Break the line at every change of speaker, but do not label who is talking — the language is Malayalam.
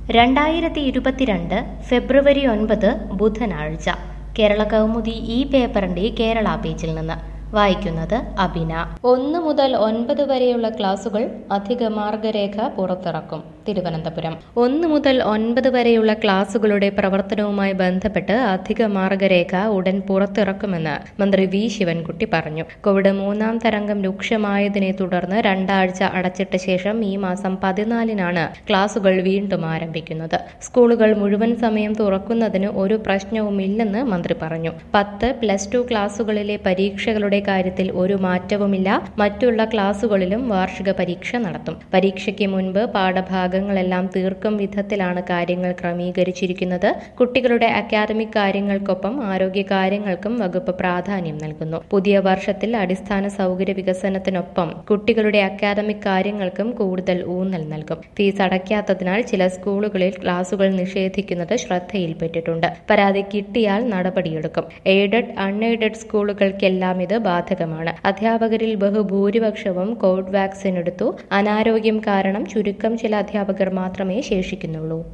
രണ്ടായിരത്തി ഇരുപത്തിരണ്ട് ഫെബ്രുവരി ഒൻപത് ബുധനാഴ്ച കേരള കൗമുദി ഈ പേപ്പറിന്റെ കേരള പേജിൽ നിന്ന് വായിക്കുന്നത് അബിന ഒന്ന് മുതൽ ഒൻപത് വരെയുള്ള ക്ലാസുകൾ അധിക മാർഗരേഖ പുറത്തിറക്കും തിരുവനന്തപുരം ഒന്ന് മുതൽ ഒൻപത് വരെയുള്ള ക്ലാസുകളുടെ പ്രവർത്തനവുമായി ബന്ധപ്പെട്ട് അധിക മാർഗരേഖ ഉടൻ പുറത്തിറക്കുമെന്ന് മന്ത്രി വി ശിവൻകുട്ടി പറഞ്ഞു കോവിഡ് മൂന്നാം തരംഗം രൂക്ഷമായതിനെ തുടർന്ന് രണ്ടാഴ്ച അടച്ചിട്ട ശേഷം ഈ മാസം പതിനാലിനാണ് ക്ലാസുകൾ വീണ്ടും ആരംഭിക്കുന്നത് സ്കൂളുകൾ മുഴുവൻ സമയം തുറക്കുന്നതിന് ഒരു പ്രശ്നവുമില്ലെന്ന് മന്ത്രി പറഞ്ഞു പത്ത് പ്ലസ് ടു ക്ലാസുകളിലെ പരീക്ഷകളുടെ കാര്യത്തിൽ ഒരു മാറ്റവുമില്ല മറ്റുള്ള ക്ലാസുകളിലും വാർഷിക പരീക്ഷ നടത്തും പരീക്ഷയ്ക്ക് മുൻപ് പാഠഭാഗങ്ങളെല്ലാം തീർക്കും വിധത്തിലാണ് കാര്യങ്ങൾ ക്രമീകരിച്ചിരിക്കുന്നത് കുട്ടികളുടെ അക്കാദമിക് കാര്യങ്ങൾക്കൊപ്പം ആരോഗ്യ കാര്യങ്ങൾക്കും വകുപ്പ് പ്രാധാന്യം നൽകുന്നു പുതിയ വർഷത്തിൽ അടിസ്ഥാന സൗകര്യ വികസനത്തിനൊപ്പം കുട്ടികളുടെ അക്കാദമിക് കാര്യങ്ങൾക്കും കൂടുതൽ ഊന്നൽ നൽകും ഫീസ് അടയ്ക്കാത്തതിനാൽ ചില സ്കൂളുകളിൽ ക്ലാസുകൾ നിഷേധിക്കുന്നത് ശ്രദ്ധയിൽപ്പെട്ടിട്ടുണ്ട് പരാതി കിട്ടിയാൽ നടപടിയെടുക്കും എയ്ഡഡ് അൺഎയ്ഡഡ് സ്കൂളുകൾക്കെല്ലാം ഇത് ബാധകമാണ് അധ്യാപകരിൽ ബഹുഭൂരിപക്ഷവും കോവിഡ് വാക്സിൻ എടുത്തു അനാരോഗ്യം കാരണം ചുരുക്കം ചില അധ്യാപകർ മാത്രമേ ശേഷിക്കുന്നുള്ളൂ